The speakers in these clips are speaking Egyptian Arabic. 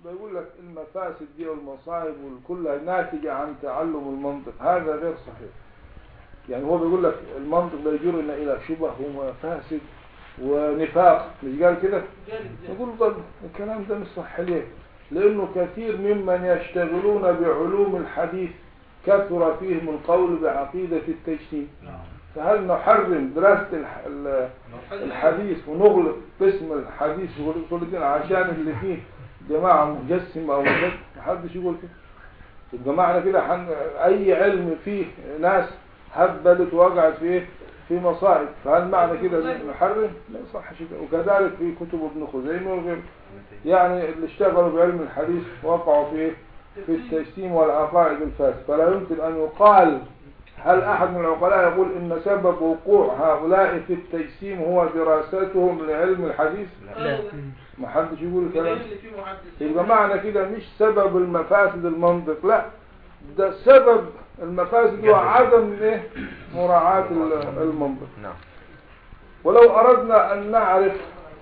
بيقول لك المفاسد دي والمصائب كلها ناتجة عن تعلم المنطق هذا غير صحيح يعني هو بيقول لك المنطق بيجرنا إلى شبه ومفاسد ونفاق مش قال كده نقول طب الكلام ده مش صح ليه لأنه كثير ممن يشتغلون بعلوم الحديث كثر فيهم القول بعقيدة التجسيم فهل نحرم دراسة الح- ال- الحديث ونغلق قسم الحديث كل دين عشان اللي فيه جماعة مجسم أو مجسم محدش يقول كده يبقى معنى كده حن... أي علم فيه ناس هبلت ووقعت في إيه؟ في مصائب فهل معنى كده نحرم؟ لا يصحش كده وكذلك في كتب ابن خزيمة وغيره يعني اللي اشتغلوا بعلم الحديث وقعوا في إيه؟ في التجسيم والعقائد الفاسد فلا يمكن أن يقال هل أحد من العقلاء يقول إن سبب وقوع هؤلاء في التجسيم هو دراستهم لعلم الحديث لا ما حدش يقول الكلام اللي فيه محدثين يبقى معنى كده مش سبب المفاسد المنطق لا ده سبب المفاسد هو عدم ايه مراعاة ال- المنطق نعم ولو أردنا أن نعرف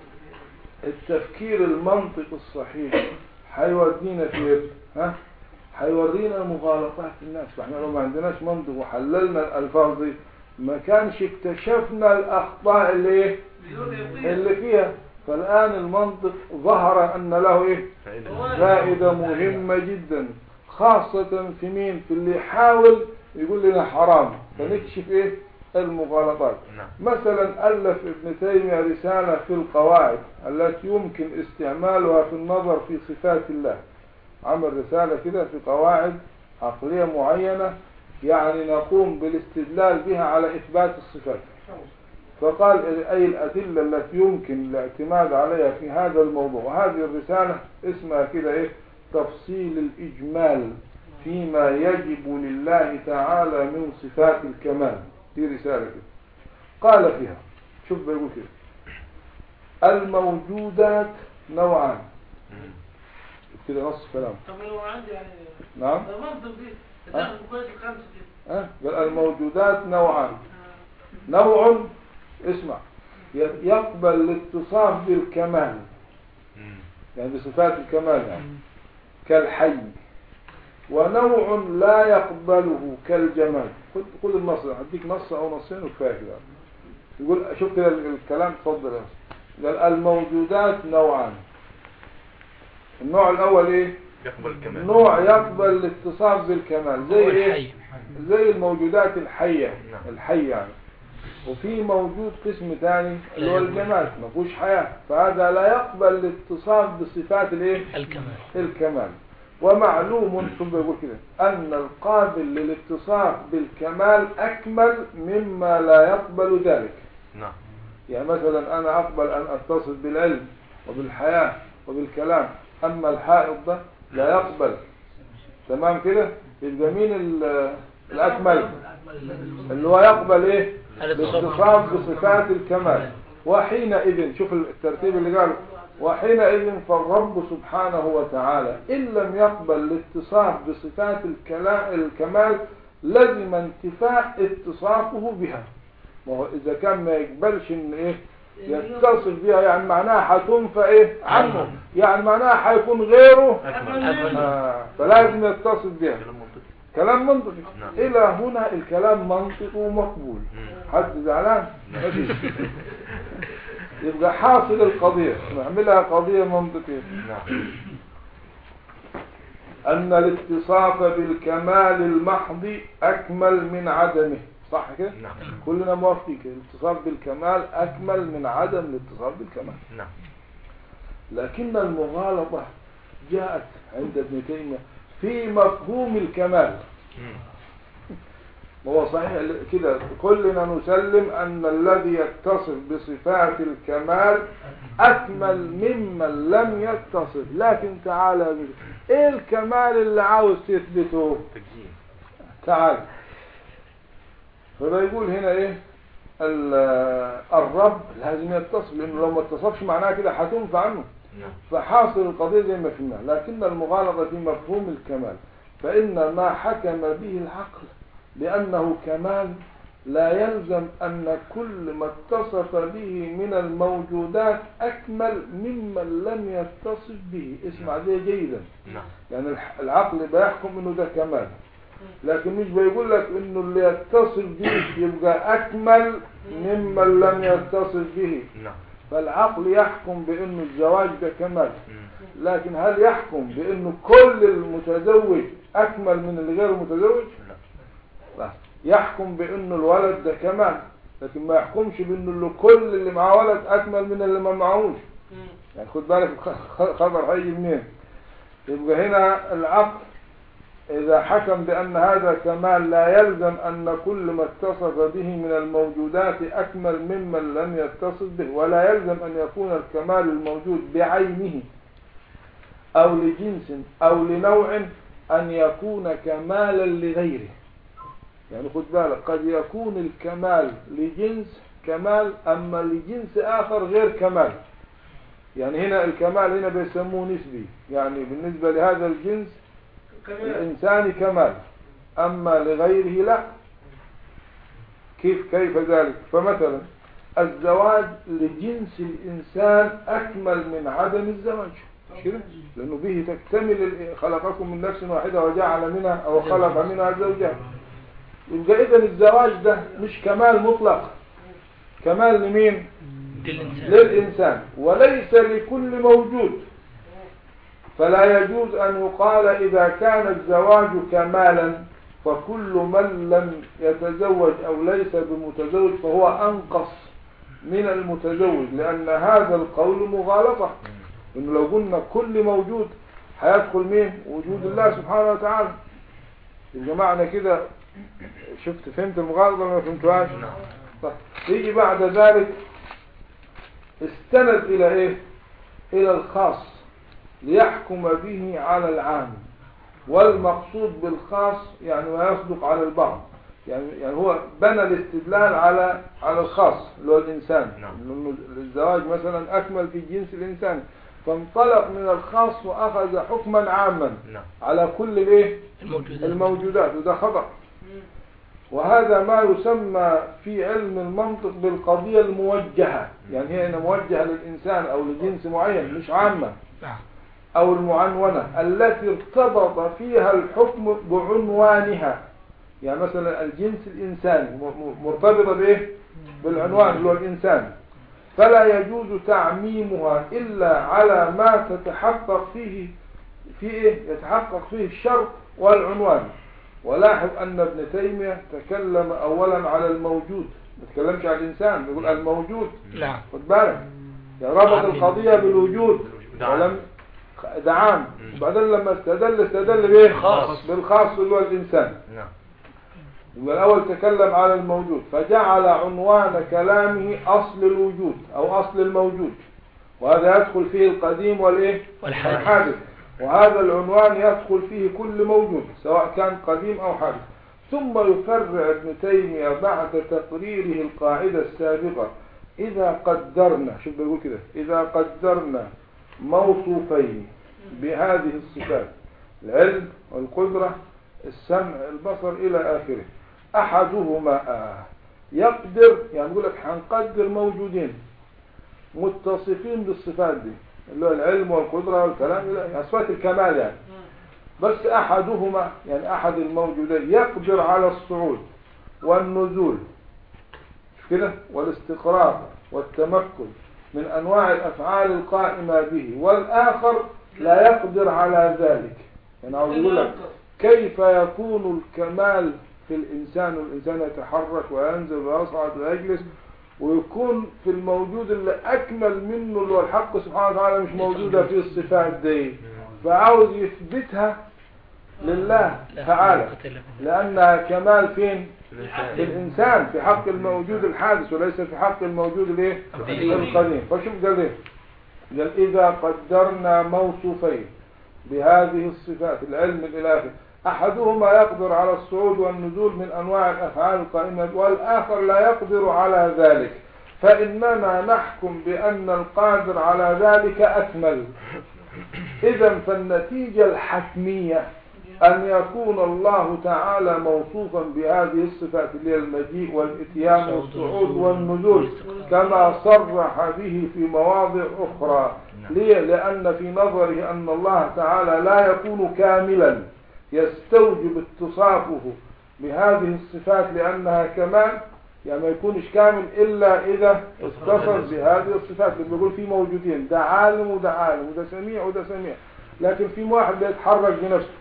التفكير المنطق الصحيح حيودينا في إيه؟ ها حيورينا مغالطات الناس فاحنا لو ما عندناش منطق وحللنا الألفاظ دي ما كانش اكتشفنا الأخطاء اللي إيه؟ بدون يقين اللي فيها فالآن المنطق ظهر أن له إيه فائدة فائدة مهمة جدا خاصة في مين في اللي يحاول يقول لنا حرام فنكشف ايه المغالطات نعم مثلا ألف ابن تيمية رسالة في القواعد التي يمكن استعمالها في النظر في صفات الله عمل رسالة كده في قواعد عقلية معينة يعني نقوم بالاستدلال بها على إثبات الصفات فقال أي الأدلة التي يمكن الاعتماد عليها في هذا الموضوع وهذه الرسالة اسمها كده إيه تفصيل الإجمال فيما يجب لله تعالى من صفات الكمال دي رسالة كده قال فيها شوف بيقول كده الموجودات نوعان مم. كده نص كلام طب لو عندي يعني نعم ده منطق دي تاخد كويس الخمسة دي ها قال الموجودات نوعان نوع اسمع ي- يقبل الاتصاف بالكمال مم. يعني بصفات الكمال يعني كالحي ونوع لا يقبله كالجمال خد خد النص هديك نص او نصين وكفايه كده يقول شوف كده ال- الكلام اتفضل يا أستاذ. قال الموجودات نوعان النوع الاول ايه يقبل الكمال نوع يقبل الاتصاف بالكمال زي هو ايه الحي زي الموجودات الحية نعم. الحية يعني وفي موجود قسم ثاني اللي هو الجمال ما فيهوش حياة فهذا لا يقبل الاتصاف بصفات الايه الكمال الكمال ومعلوم ثم يقول كده أن القابل للاتصاف بالكمال أكمل مما لا يقبل ذلك نعم يعني مثلا أنا أقبل أن أتصف بالعلم وبالحياة وبالكلام أما الحائط ده لا يقبل تمام كده يبقى مين ال- الأكمل اللي هو يقبل إيه الاتصاف بصفات الكمال وحينئذ شوف الترتيب اللي قاله وحينئذ فالرب سبحانه وتعالى إن لم يقبل الاتصاف بصفات الكلا- الكمال لزم انتفاء اتصافه بها ما هو إذا كان ما يقبلش إن إيه يتصف بها يعني معناها هتنفى إيه عنه يعني معناها هيكون غيره أكمل آه فلازم يتصف بها كلام منطقي كلام منطقي نعم. إلى هنا الكلام منطقي ومقبول مم. حد زعلان مفيش يبقى حاصل القضية نعملها قضية منطقية نعم أن الاتصاف بالكمال المحض أكمل من عدمه صح كده؟ نعم كلنا موافقين كده الاتصاف بالكمال أكمل من عدم الاتصاف بالكمال نعم لكن المغالطة جاءت عند ابن تيمية في مفهوم الكمال مم. هو صحيح كده كلنا نسلم أن الذي يتصف بصفات الكمال أكمل ممن لم يتصف لكن تعالى بك. إيه الكمال اللي عاوز تثبته تجزيم تعال فبيقول هنا إيه ال- الرب لازم يتصف لأنه لو ما اتصفش معناها كده هتنفع عنه نعم فحاصل القضية زي ما فهمناها لكن المغالطة في مفهوم الكمال فإن ما حكم به العقل بأنه كمال لا يلزم أن كل ما اتصف به من الموجودات أكمل ممن لم يتصف به اسمع دي جيدا نعم يعني الح- العقل بيحكم انه ده كمال لكن مش بيقول لك انه اللي يتصف به يبقى اكمل ممن لم يتصف به نعم فالعقل يحكم بانه الزواج ده كمال مم. لكن هل يحكم بانه كل المتزوج اكمل من اللي غير متزوج لا لا يحكم بانه الولد ده كمال لكن ما يحكمش بانه اللي كل اللي معاه ولد اكمل من اللي ما معهوش يعني خد بالك الخ- خبر هيجي منين يبقى هنا العقل إذا حكم بأن هذا كمال لا يلزم أن كل ما اتصف به من الموجودات أكمل ممن لم يتصف به ولا يلزم أن يكون الكمال الموجود بعينه أو لجنس أو لنوع أن يكون كمالا لغيره يعني خد بالك قد يكون الكمال لجنس كمال أما لجنس آخر غير كمال يعني هنا الكمال هنا بيسموه نسبي يعني بالنسبة لهذا الجنس كمان الإنسان كمال أما لغيره لا كيف كيف ذلك فمثلا الزواج لجنس الإنسان أكمل من عدم الزواج مش كده لأنه به تكتمل ال- خلقكم من نفس واحدة وجعل منها أو خلق منها زوجها يبقى إذا الزواج ده مش كمال مطلق كمال لمين للإنسان للإنسان وليس لكل موجود فلا يجوز أن يقال إذا كان الزواج كمالا فكل من لم يتزوج أو ليس بمتزوج فهو أنقص من المتزوج لأن هذا القول مغالطة إنه لو قلنا كل موجود هيدخل مين وجود الله سبحانه وتعالى يبقى معنى كده شفت فهمت المغالطة ولا ما فهمتوهاش نعم طيب يجي بعد ذلك استند إلى إيه إلى الخاص ليحكم به على العام والمقصود بالخاص يعني ما يصدق على البعض يعني يعني هو بنى الاستدلال على على الخاص اللي هو الإنسان نعم. لأنه الزواج مثلا أكمل في جنس الإنسان فانطلق من الخاص وأخذ حكما عاما نعم على كل الإيه الموجودات الموجودات وده خطأ وهذا ما يسمى في علم المنطق بالقضية الموجهة يعني هي هنا موجهة للإنسان أو لجنس معين مش عامة نعم أو المعنونة التي ارتبط فيها الحكم بعنوانها يعني مثلا الجنس الإنساني م- م- مرتبطة بإيه؟ بالعنوان اللي هو الإنسان فلا يجوز تعميمها إلا على ما تتحقق فيه في إيه؟ يتحقق فيه الشرط والعنوان ولاحظ أن ابن تيمية تكلم أولا على الموجود ما تكلمش على الإنسان بيقول الموجود نعم خد بالك يعني ربط عام. القضية بالوجود ده عام. ولم ده عام مم. وبعدين لما استدل استدل بايه خاص. بالخاص اللي هو الإنسان نعم يبقى الأول تكلم على الموجود فجعل عنوان كلامه أصل الوجود أو أصل الموجود وهذا يدخل فيه القديم والإيه والحادث. والحادث وهذا العنوان يدخل فيه كل موجود سواء كان قديم أو حادث ثم يفرع ابن تيمية بعد تقريره القاعدة السابقة إذا قدرنا شوف بيقول كده إذا قدرنا موصوفين بهذه الصفات العلم والقدرة السمع البصر إلى آخره أحدهما آه يقدر يعني يقول لك هنقدر موجودين متصفين بالصفات دي اللي هو العلم والقدرة والكلام لا، صفات الكمال يعني بس أحدهما يعني أحد الموجودين يقدر على الصعود والنزول مش كده والاستقرار والتمكن من أنواع الأفعال القائمة به والآخر لا يقدر على ذلك يعني عاوز يقول لك كيف يكون الكمال في الإنسان والإنسان يتحرك وينزل ويصعد ويجلس ويكون في الموجود اللي أكمل منه اللي هو الحق سبحانه وتعالى مش موجودة في الصفات دي فعاوز يثبتها لله لا تعالى قوة إلا بالله. لأنها كمال فين في الإنسان الإنسان في حق الموجود الحادث وليس في حق الموجود الايه القديم. القديم فشوف قال ايه قال إذا قدرنا موصوفين بهذه الصفات العلم الإلهي أحدهما يقدر على الصعود والنزول من أنواع الأفعال القائمة والآخر لا يقدر على ذلك فإننا نحكم بأن القادر على ذلك أكمل إذا فالنتيجة الحتمية أن يكون الله تعالى موصوفا بهذه الصفات اللي هي المجيء والإتيان والصعود والنزول كما صرح به في مواضع أخرى ليه؟ لأن في نظره أن الله تعالى لا يكون كاملا يستوجب اتصافه بهذه الصفات لأنها كمال يعني ما يكونش كامل إلا إذا اتصف بهذه الصفات اللي بيقول في موجودين ده عالم وده عالم وده سميع وده سميع لكن في واحد بيتحرك بنفسه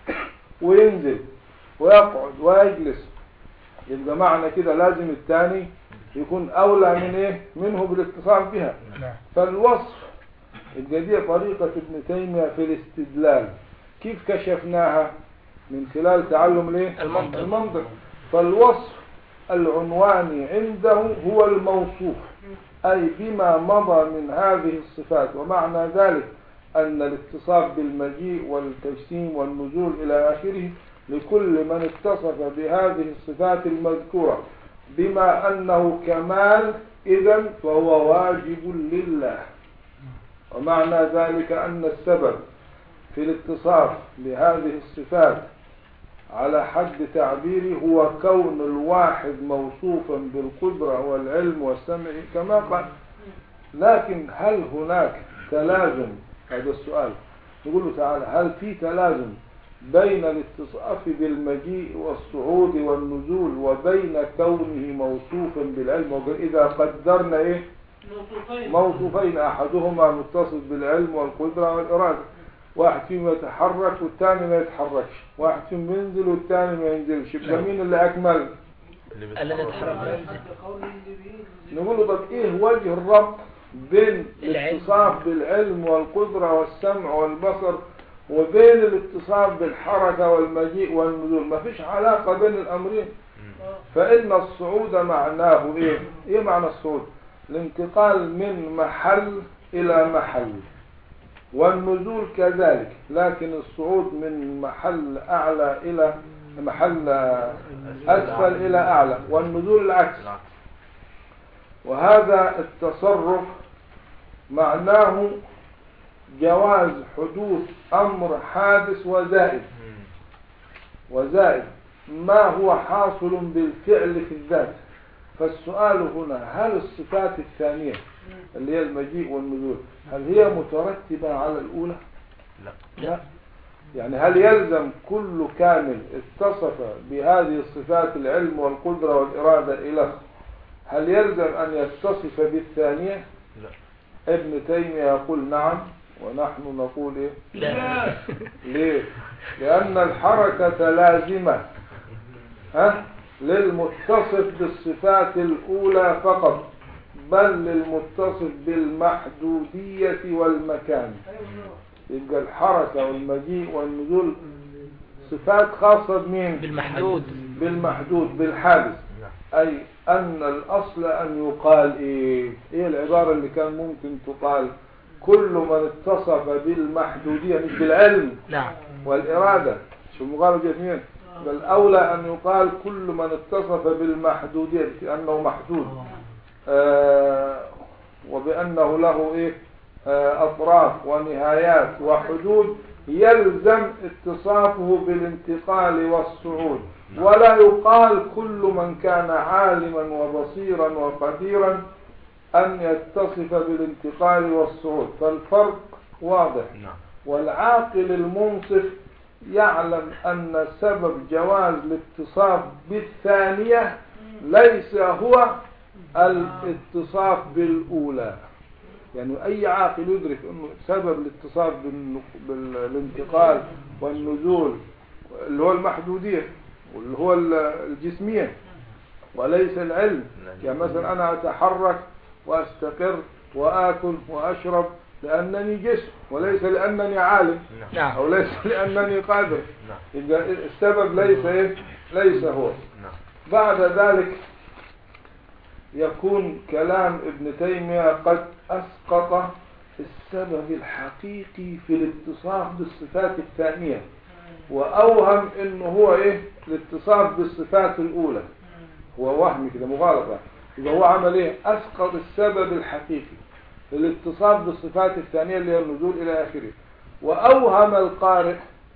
وينزل ويقعد ويجلس يبقى معنى كده لازم الثاني يكون أولى من إيه منه بالاتصال بها نعم فالوصف يبقى دي طريقة ابن تيمية في الاستدلال كيف كشفناها من خلال تعلم الايه المنطق. المنطق فالوصف العنواني عنده هو الموصوف أي بما مضى من هذه الصفات ومعنى ذلك أن الاتصاف بالمجيء والتجسيم والنزول إلى آخره لكل من اتصف بهذه الصفات المذكورة بما أنه كمال إذا فهو واجب لله ومعنى ذلك أن السبب في الاتصاف بهذه الصفات على حد تعبيري هو كون الواحد موصوفا بالقدرة والعلم والسمع كما قال لكن هل هناك تلازم هذا السؤال نقول له تعالى هل في تلازم بين الاتصاف بالمجيء والصعود والنزول وبين كونه موصوفا بالعلم وقال إذا قدرنا إيه موصوفين موصوفين أحدهما متصف بالعلم والقدرة والإرادة واحد فيهم يتحرك والثاني ما يتحركش واحد فيهم ينزل والثاني ما ينزلش يبقى مين اللي أكمل الذي يتحرك قول اللي بيه نقول له طب إيه وجه الربط بين العلم. الاتصاف بالعلم والقدرة والسمع والبصر وبين الاتصاف بالحركة والمجيء والنزول ما فيش علاقة بين الأمرين فإن الصعود معناه إيه؟ إيه معنى الصعود؟ الانتقال من محل إلى محل والنزول كذلك لكن الصعود من محل أعلى إلى محل أسفل إلى أعلى والنزول العكس وهذا التصرف معناه جواز حدوث أمر حادث وزائد وزائد ما هو حاصل بالفعل في الذات فالسؤال هنا هل الصفات الثانية اللي هي المجيء والنزول هل هي مترتبة على الأولى لا لا يعني هل يلزم كل كامل اتصف بهذه الصفات العلم والقدرة والإرادة إلى هل يلزم أن يتصف بالثانية لا ابن تيمية يقول نعم ونحن نقول إيه لا ليه لأن الحركة لازمة ها للمتصف بالصفات الأولى فقط بل للمتصف بالمحدودية والمكان يبقى الحركة والمجيء والنزول صفات خاصة بمين بالمحدود بالمحدود بالحادث نعم أي أن الأصل أن يقال إيه إيه العبارة اللي كان ممكن تقال كل من اتصف بالمحدودية مش بالعلم نعم والإرادة شو مغالب اثنين بل أولى أن يقال كل من اتصف بالمحدودية لأنه محدود آه وبأنه له إيه آه أطراف ونهايات وحدود يلزم اتصافه بالانتقال والصعود ولا يقال كل من كان عالما وبصيرا وقديرا أن يتصف بالانتقال والصعود فالفرق واضح نعم والعاقل المنصف يعلم أن سبب جواز الاتصاف بالثانية ليس هو الاتصاف بالأولى يعني أي عاقل يدرك أنه سبب الاتصاف بالن- بالانتقال والنزول اللي هو المحدودية واللي هو ال- الجسمية وليس العلم يعني مثلا أنا أتحرك وأستقر وآكل وأشرب لأنني جسم وليس لأنني عالم نعم نعم أو ليس لأنني قادر نعم يبقى السبب ليس إيه؟ ليس هو نعم بعد ذلك يكون كلام ابن تيمية قد أسقط السبب الحقيقي في الاتصاف بالصفات الثانية وأوهم إنه هو إيه الاتصاف بالصفات الأولى هو وهم كده مغالطة يبقى هو عمل إيه أسقط السبب الحقيقي الاتصاف بالصفات الثانية اللي هي النزول إلى آخره وأوهم القارئ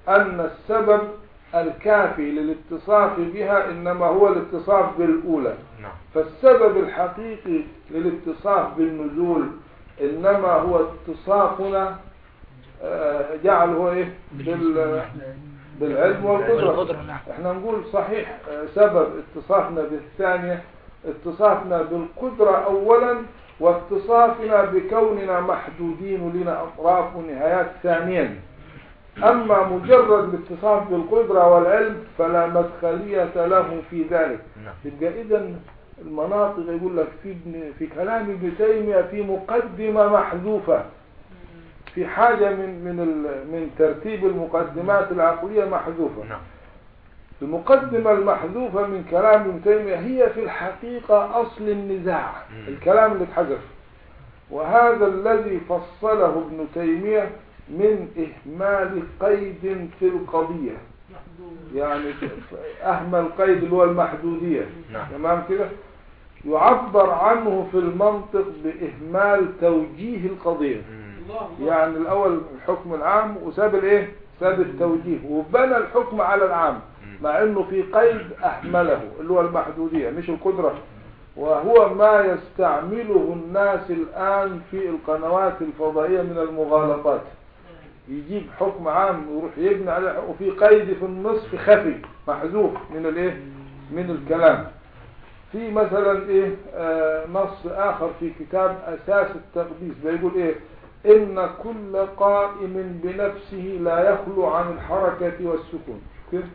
أن السبب الكافي للاتصاف بها إنما هو الاتصاف بالأولى نعم فالسبب الحقيقي للاتصاف بالنزول إنما هو اتصافنا آه، جعله إيه بال- بالعلم والقدرة والقدرة نعم احنا نقول صحيح آه، سبب اتصافنا بالثانية اتصافنا بالقدرة اولا واتصافنا بكوننا محدودين ولنا اطراف ونهايات ثانيا اما مجرد الاتصاف بالقدرة والعلم فلا مدخلية له في ذلك نعم يبقى اذا المناطق يقول لك في ابن في كلام ابن تيمية في مقدمة محذوفة في حاجة من من ال- من ترتيب المقدمات العقلية محذوفة نعم المقدمة المحذوفة من كلام ابن تيمية هي في الحقيقة أصل النزاع مم. الكلام اللي اتحذف وهذا الذي فصله ابن تيمية من إهمال قيد في القضية يعني أهمل قيد اللي هو المحدودية نعم. تمام كده يعبر عنه في المنطق بإهمال توجيه القضية مم. الله الله يعني الأول الحكم العام وساب الإيه؟ ساب التوجيه وبنى الحكم على العام مع إنه في قيد أهمله اللي هو المحدودية مش القدرة وهو ما يستعمله الناس الآن في القنوات الفضائية من المغالطات يجيب حكم عام ويروح يبني عليه وفي قيد في النصف خفي محذوف من الايه من الكلام في مثلا ايه آه نص اخر في كتاب اساس التقديس بيقول ايه ان كل قائم بنفسه لا يخلو عن الحركة والسكون كيف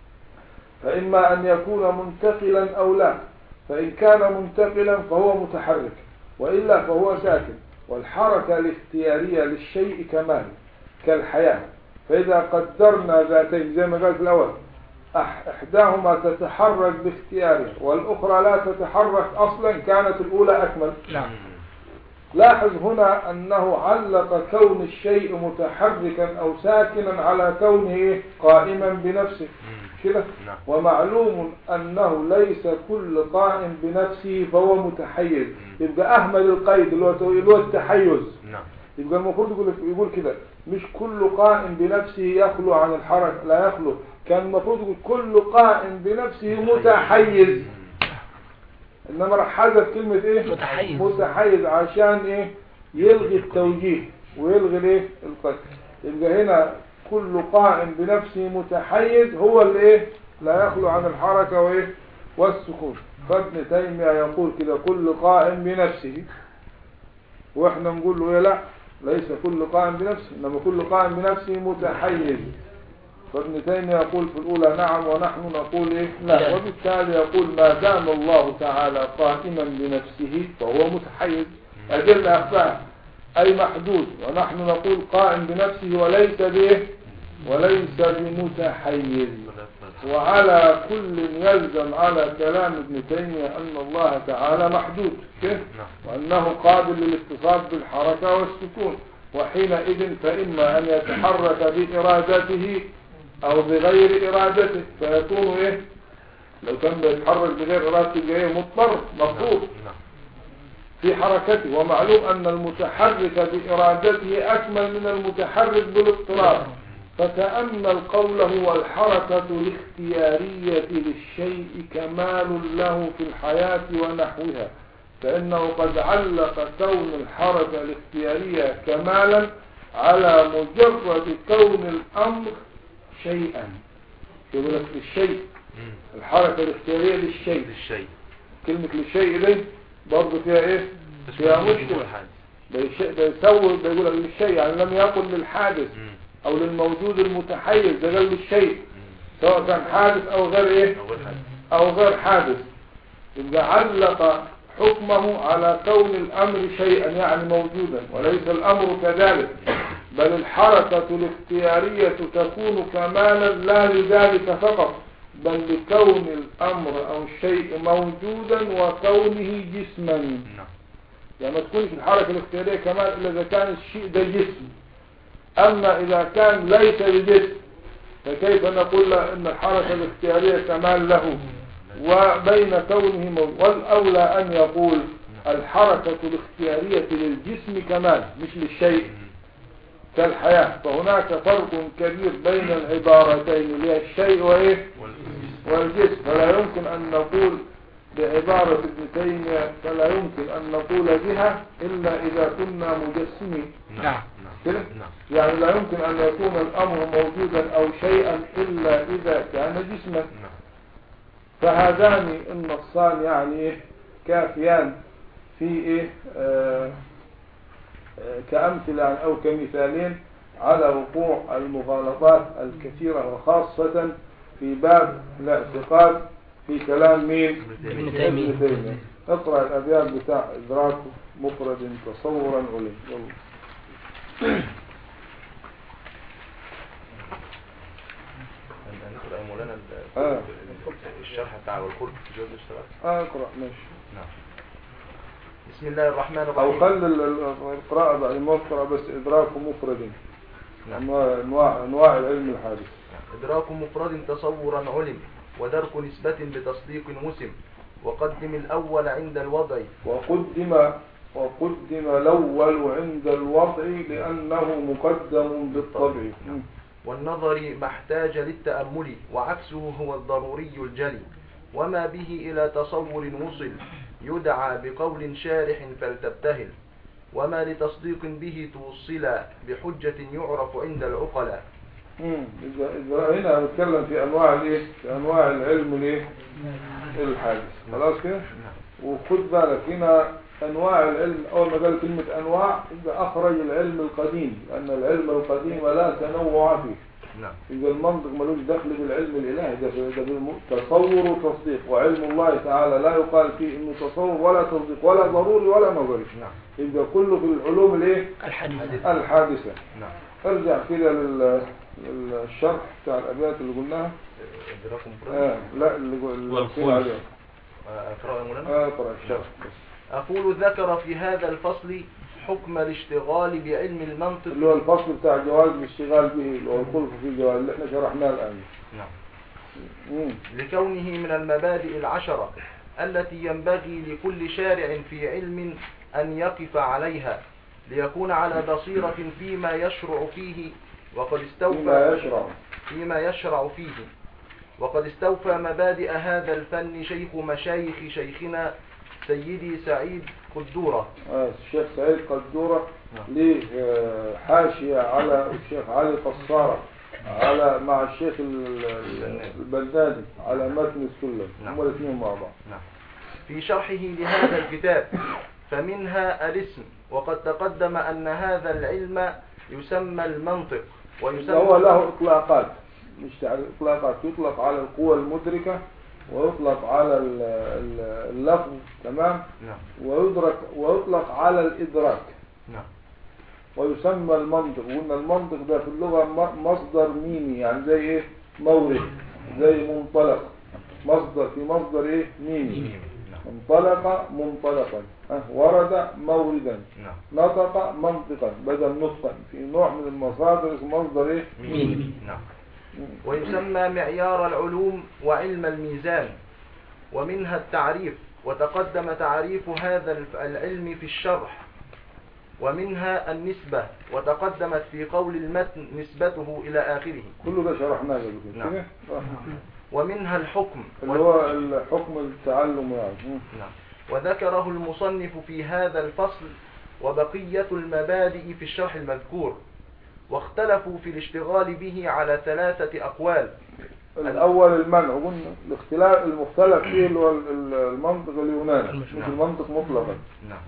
فإما أن يكون منتقلا أو لا فإن كان منتقلا فهو متحرك وإلا فهو ساكن والحركة الاختيارية للشيء كمال كالحياة فإذا قدرنا ذاتين زي ما قال في الأول أح- إحداهما تتحرك باختيارها والأخرى لا تتحرك أصلا كانت الأولى أكمل نعم لاحظ هنا أنه علق كون الشيء متحركا أو ساكنا على كونه إيه؟ قائما بنفسه مم. كده نعم ومعلوم أنه ليس كل قائم بنفسه فهو متحيز يبقى أهمل القيد اللي هو اللي هو التحيز نعم يبقى المفروض يقول يقول كده مش كل قائم بنفسه يخلو عن الحركة لا يخلو كان المفروض يقول كل قائم بنفسه متحيز مم. انما راح حذف كلمة ايه متحيز. متحيز عشان ايه يلغي التوجيه ويلغي الايه القتل يبقى هنا كل قائم بنفسه متحيز هو اللي ايه لا يخلو عن الحركة وايه والسكون فابن تيمية يقول كده كل قائم بنفسه واحنا نقول له ايه لا ليس كل قائم بنفسه انما كل قائم بنفسه متحيز فابن تيمية يقول في الأولى نعم ونحن نقول إيه لا لا. وبالتالي يقول ما دام الله تعالى قائما بنفسه فهو متحيز أجل أخفاه أي محدود ونحن نقول قائم بنفسه وليس به وليس بمتحيز وعلى كل يلزم على كلام ابن تيمية أن الله تعالى محدود كيف؟ نعم وأنه قابل للاتصال بالحركة والسكون وحينئذ فإما أن يتحرك بإرادته أو بغير إرادته فيكون إيه لو كان بيتحرك بغير إرادته يبقى إيه مضطر مفروض نعم في حركته ومعلوم أن المتحرك بإرادته أكمل من المتحرك بالاضطراب فتأمل قوله والحركة الاختيارية للشيء كمال له في الحياة ونحوها فإنه قد علق كون الحركة الاختيارية كمالا على مجرد كون الأمر شيئا يقول لك الشيء مم. الحركة الاختيارية للشيء للشيء كلمة للشيء دي برضه فيها ايه فيها مشكلة بيش- بيسوي بيقول لك للشيء يعني لم يقل للحادث مم. او للموجود المتحيز ده قال للشيء مم. سواء كان حادث او غير ايه أول حاجة او غير حادث يبقى علق حكمه على كون الامر شيئا يعني موجودا وليس الامر كذلك بل الحركة الاختيارية تكون كمالا لا لذلك فقط بل لكون الامر او الشيء موجودا وكونه جسما نعم يعني ما تكونش الحركة الاختيارية كمال إلا إذا كان الشيء ده جسم أما إذا كان ليس بجسم فكيف نقول له إن الحركة الاختيارية كمال له وبين كونه موجود والأولى أن يقول الحركة الاختيارية للجسم كمال مش للشيء مم. كالحياة فهناك فرق كبير بين العبارتين اللي هي الشيء وإيه والجسم فلا يمكن أن نقول بعبارة ابن تيمية فلا يمكن أن نقول بها إلا إذا كنا مجسمين نعم كده؟ نعم يعني لا يمكن أن يكون الأمر موجودا أو شيئا إلا إذا كان جسما نعم فهذان النصان يعني إيه؟ كافيان في إيه آه آه كأمثلة يعني أو كمثالين على وقوع المغالطات الكثيرة وخاصة في باب الاعتقاد في كلام مين؟ ابن تيمية. ابن تيمية اقرأ الأبيات بتاع إدراك مفرد تصورا عليه يلا هنقرأ يا مولانا ال- آه. الشرح بتاع والخلق في جوز الاشتراك آه اقرأ ماشي نعم بسم الله الرحمن أو الرحيم خلي ال- ال- القراءة بعد ما اقرأ بس إدراك مفرد نعم. أنواع أنواع أنواع العلم الحادث إدراك مفرد تصورا علم ودرك نسبة بتصديق مسم وقدم الأول عند الوضع وقدم وقدم الأول عند الوضع لأنه مقدم بالطبع نعم. والنظر ما احتاج للتأمل وعكسه هو الضروري الجلي وما به إلى تصور وصل يدعى بقول شارح فلتبتهل وما لتصديق به توصل بحجة يعرف عند العقلاء مم. إذا إذا هنا هنتكلم في أنواع الإيه؟ في أنواع العلم الإيه؟ الحادث خلاص كده؟ وخد بالك هنا أنواع العلم أول ما قال كلمة أنواع إذا أخرج العلم القديم لأن العلم القديم لا تنوع فيه نعم إذا المنطق ملوش دخل بالعلم الإلهي ده ده بالم- تصور وتصديق وعلم الله تعالى لا يقال فيه إنه تصور ولا تصديق ولا ضروري ولا نظري نعم إذا كله في العلوم الإيه؟ الحديث الحادثة نعم ارجع كده لل- للشرح بتاع الأبيات اللي قلناها إدراك مفرد آه لا اللي قل- اللي والخلف. قلنا عليها آه، أقرأ يا مولانا آه اقرأ الشرح بس أقول ذكر في هذا الفصل حكم الاشتغال بعلم المنطق اللي هو الفصل بتاع جواز الاشتغال به اللي هو الخلف في الجواز اللي احنا شرحناه الآن نعم مم. لكونه من المبادئ العشرة التي ينبغي لكل شارع في علم أن يقف عليها ليكون على بصيرة فيما يشرع فيه وقد استوفى فيما يشرع فيما يشرع فيه وقد استوفى مبادئ هذا الفن شيخ مشايخ شيخنا سيدي سعيد قدورة آه الشيخ سعيد قدورة نعم. ليه آه، حاشية على الشيخ علي قصارة على مع الشيخ ال- ال- البغدادي على متن السلم نعم. هم الاثنين مع بعض نعم. في شرحه لهذا الكتاب فمنها الاسم وقد تقدم أن هذا العلم يسمى المنطق ويسمى هو له اطلاقات مش تعرف اطلاقات يطلق على القوى المدركة ويطلق على ال- ال- اللفظ تمام نعم ويدرك ويطلق على الإدراك نعم ويسمى المنطق وإن المنطق ده في اللغة م- مصدر ميمي يعني زي إيه مورد زي منطلق مصدر في مصدر إيه ميمي نعم انطلق منطلقا أه، ورد موردا نعم نطق منطقا بدل نطقا في نوع من المصادر اسمه مصدر إيه ميمي. نعم ويسمى معيار العلوم وعلم الميزان ومنها التعريف وتقدم تعريف هذا الف- العلم في الشرح ومنها النسبة وتقدمت في قول المتن نسبته إلى آخره كله ده شرحناه قبل كده نعم. كده؟ آه. ومنها الحكم اللي هو الحكم التعلم يعني مم. نعم وذكره المصنف في هذا الفصل وبقية المبادئ في الشرح المذكور واختلفوا في الاشتغال به على ثلاثة أقوال الأول المنع قلنا الاختلاف المختلف فيه اللي هو ال- ال- المنطق اليوناني مش نعم. المنطق مطلقا نعم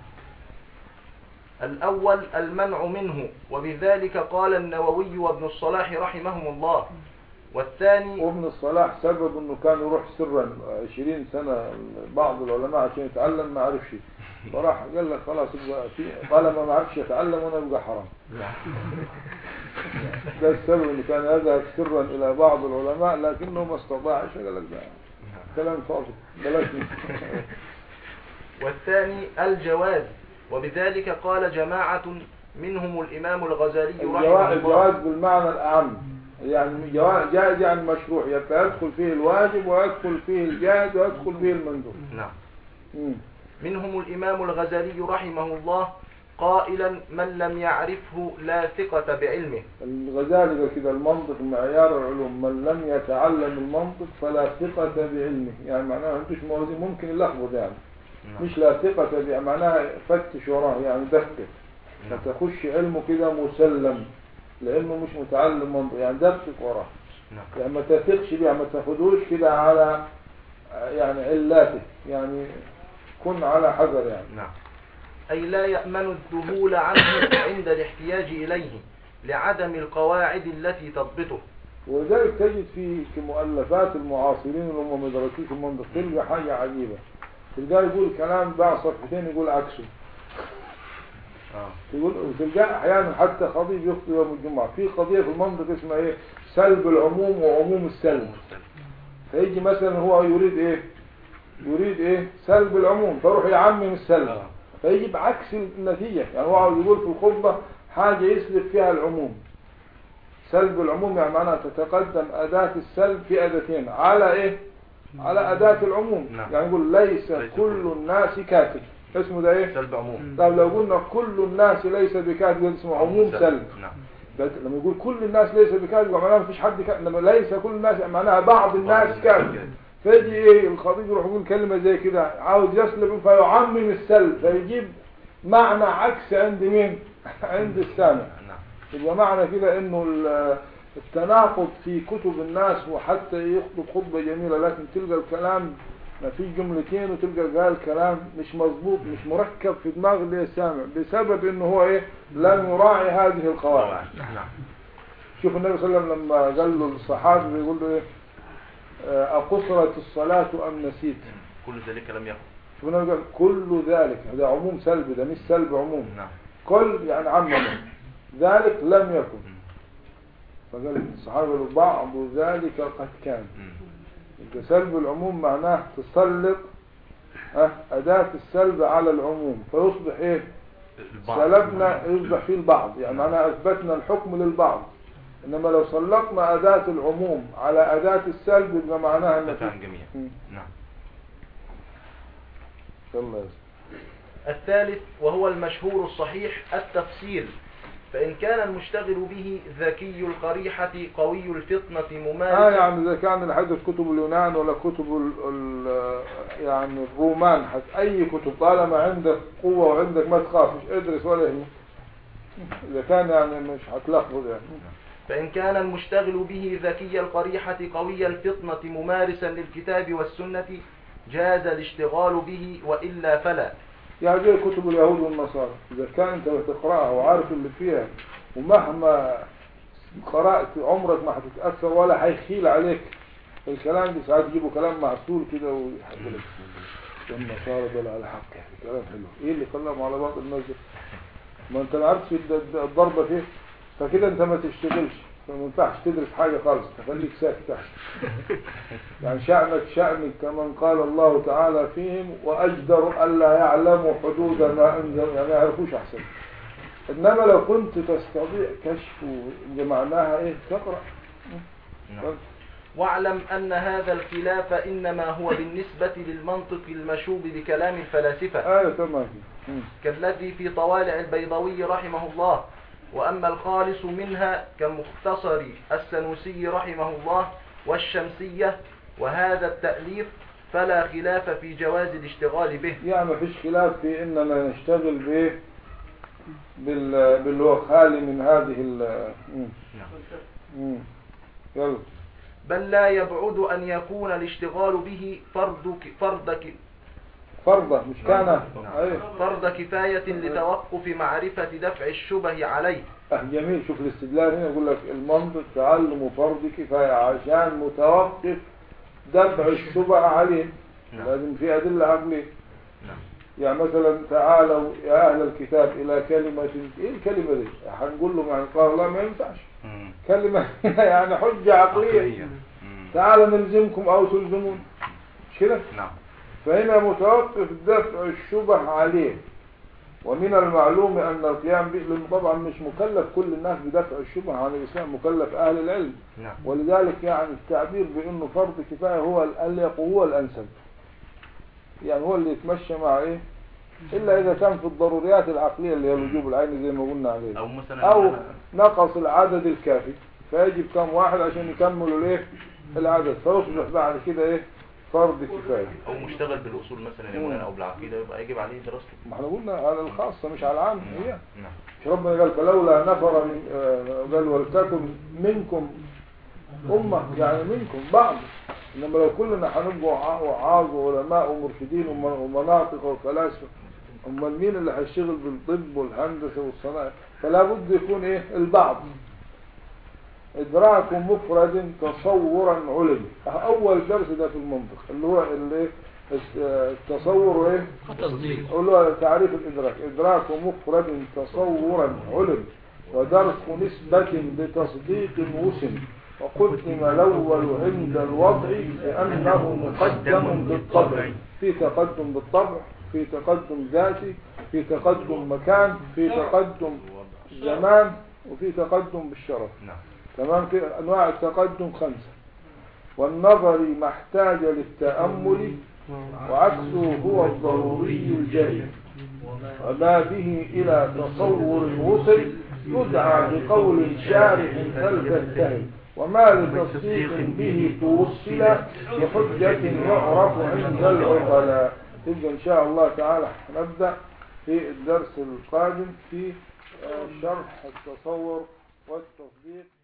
الأول المنع منه وبذلك قال النووي وابن الصلاح رحمهم الله والثاني وابن الصلاح سبب انه كان يروح سرا 20 سنة بعض العلماء عشان يتعلم ما عرفش فراح قال لك خلاص يبقى في طالما ما عرفش يتعلم وانا يبقى حرام ده السبب انه كان يذهب سرا الى بعض العلماء لكنه ما استطاعش قال لك ده كلام فاضي بلاش منه. والثاني الجواز وبذلك قال جماعة منهم الإمام الغزالي رحمه الجواز الله الجواز بالمعنى الأعم يعني جواز جائز يعني مشروع يبقى يدخل فيه الواجب ويدخل فيه الجائز ويدخل فيه المندوب نعم مم. منهم الإمام الغزالي رحمه الله قائلا من لم يعرفه لا ثقة بعلمه الغزالي ده كده المنطق معيار العلوم من لم يتعلم المنطق فلا ثقة بعلمه يعني معناها ما عندوش موازين ممكن يلخبط يعني مش لا ثقة به معناها فتش وراه يعني دقق فتخش علمه كده مسلم لانه مش متعلم منطق يعني دقق وراه نعم يعني ما تثقش بيه ما تاخدوش كده على يعني علاته يعني كن على حذر يعني نعم أي لا يأمن الذهول عنه عند الاحتياج إليه لعدم القواعد التي تضبطه ولذلك تجد في في مؤلفات المعاصرين اللي هم مدرسين في المنطق تلقى حاجة عجيبة تلقاه يقول كلام بعد صفحتين يقول عكسه آه. يقول وتلقاه احيانا حتى خطيب يخطب يوم الجمعة في قضية في المنطق اسمها ايه سلب العموم وعموم السلب فيجي مثلا هو يريد ايه يريد ايه سلب العموم فيروح يعمم السلب آه. فيجي بعكس النتيجة يعني هو عاوز يقول في الخطبة حاجة يسلب فيها العموم سلب العموم يعني معناها تتقدم أداة السلب في أداتين على إيه؟ على أداة العموم نعم. يعني يقول ليس ليس كل كل. الناس كاتب اسمه ده إيه؟ سلب عموم طب لو قلنا كل الناس ليس بكاتب ده اسمه عموم سلب نعم بس لما يقول كل الناس ليس بكاتب معناها ما فيش حد كاتب لما ليس كل الناس معناها بعض الناس كاتب فيجي ايه الخطيب يروح يقول كلمة زي كده عاوز يسلب فيعمم السلب فيجيب معنى عكس عند مين عند السامع نعم يبقى معنى كده انه ال- التناقض في كتب الناس وحتى يخطب خطبة جميلة لكن تلقى الكلام ما فيش جملتين وتلقى قال كلام مش مظبوط مش مركب في دماغ اللي سامع بسبب انه هو ايه لم يراعي هذه القواعد نعم شوف النبي صلى الله عليه وسلم لما قال له الصحابي بيقول له ايه آه، أقصرت الصلاة أم نسيت كل ذلك لم يكن شوف النبي قال كل ذلك هذا عموم سلبي ده مش سلب عموم نعم كل يعني عمم ذلك لم يكن فقال الصحابة قالوا بعض ذلك قد كان يبقى سلب العموم معناه تسلط ها، أداة السلب على العموم فيصبح إيه سلبنا يصبح فيه البعض يعني معناه أثبتنا الحكم للبعض إنما لو سلطنا أداة العموم على أداة السلب يبقى معناها إن تفهم في- جميع مم. نعم يلا يا سيدي. الثالث وهو المشهور الصحيح التفصيل فإن كان المشتغل به ذكي القريحة قوي الفطنة آه ممارس يعني إذا كان الحدث كتب اليونان ولا كتب ال ال يعني الرومان حتى أي كتب طالما عندك قوة وعندك ما تخافش ادرس ولا يهمك إذا كان يعني مش هتلخبط يعني فإن كان المشتغل به ذكي القريحة قوي الفطنة ممارسا للكتاب والسنة جاز الاشتغال به وإلا فلا يعني زي كتب اليهود والنصارى إذا كان أنت بتقرأها وعارف اللي فيها ومهما قرأت عمرك ما هتتأثر ولا هيخيل عليك الكلام دي ساعات يجيبوا كلام معسول كده ويحكوا لك والنصارى دول على حق يعني كلام حلو ايه اللي خلاهم على باطل الناس دي؟ ما انت ما عرفتش الد- الد- الضربة فيه فكده انت ما تشتغلش فما ينفعش تدرس حاجة خالص تخليك ساكت احسن يعني شأنك شأنك كمن قال الله تعالى فيهم وأجدر ألا يعلموا حدود ما أنزل يعني ما يعرفوش أحسن إنما لو كنت تستطيع كشف معناها إيه تقرأ نعم. واعلم أن هذا الخلاف إنما هو بالنسبة للمنطق المشوب بكلام الفلاسفة آية تمام مم. كالذي في طوالع البيضوي رحمه الله وأما الخالص منها كمختصر السنوسي رحمه الله والشمسية وهذا التأليف فلا خلاف في جواز الاشتغال به يعني ما فيش خلاف في إننا نشتغل بإيه بال باللي هو خالي من هذه ال مم. مم. يلا بل لا يبعد أن يكون الاشتغال به فرض ك- فرض ك- فرضة مش كان نعم. أيوه فرض كفاية لتوقف معرفة دفع الشبه عليه أه جميل شوف الاستدلال هنا يقول لك المنطق تعلم فرض كفاية عشان متوقف دفع الشبهة عليه نعم. لازم في أدلة عقلية نعم. يعني مثلا تعالوا يا أهل الكتاب إلى كلمة إيه الكلمة دي هنقول له يعني قال الله ما ينفعش كلمة يعني حجة عقلية تعالوا نلزمكم أو تلزمون مش كده نعم فهنا متوقف دفع الشبه عليه ومن المعلوم أن القيام به لأنه طبعا مش مكلف كل الناس بدفع الشبه عن الإسلام مكلف أهل العلم نعم ولذلك يعني التعبير بأنه فرض كفاية هو الأليق وهو الأنسب يعني هو اللي يتمشى مع إيه إلا إذا كان في الضروريات العقلية اللي هي الوجوب العيني زي ما قلنا عليه او مثلا أو نقص العدد الكافي فيجب كم واحد عشان يكملوا الايه العدد فيصبح بعد كده ايه فرض كفاية او مشتغل بالاصول مثلا يا مولانا او بالعقيده يبقى يجب عليه دراسته ما احنا قلنا على الخاصة مش على العام هي نعم مش ربنا قال فلولا نفر من آه، قال ولتكن منكم أمة يعني منكم بعض إنما لو كلنا هنبقوا ع- وعاظ وعلماء ومرشدين وم- ومناطق وفلاسفة أمال مين اللي هيشتغل بالطب والهندسة والصناعة فلا بد يكون إيه البعض إدراك مفرد تصورا علمي أول درس ده في المنطق اللي هو اللي التصور وإيه تصديق اللي هو تعريف الإدراك إدراك مفرد تصورا علم ودرك نسبة بتصديق وسم وقدم الأول عند الوضع لأنه مقدم بالطبع في تقدم بالطبع في تقدم ذاتي في تقدم مكان في تقدم زمان وفي تقدم بالشرف نعم تمام كده أنواع التقدم خمسة والنظر ما احتاج للتأمل وعكسه هو الضروري الجلي وما به إلى تصور وصل يدعى بقول شارح فلتنتهي وما لتصديق به توصل بحجة يعرف عند العقلاء تبقى إن شاء الله تعالى نبدأ في الدرس القادم في آه، شرح التصور والتصديق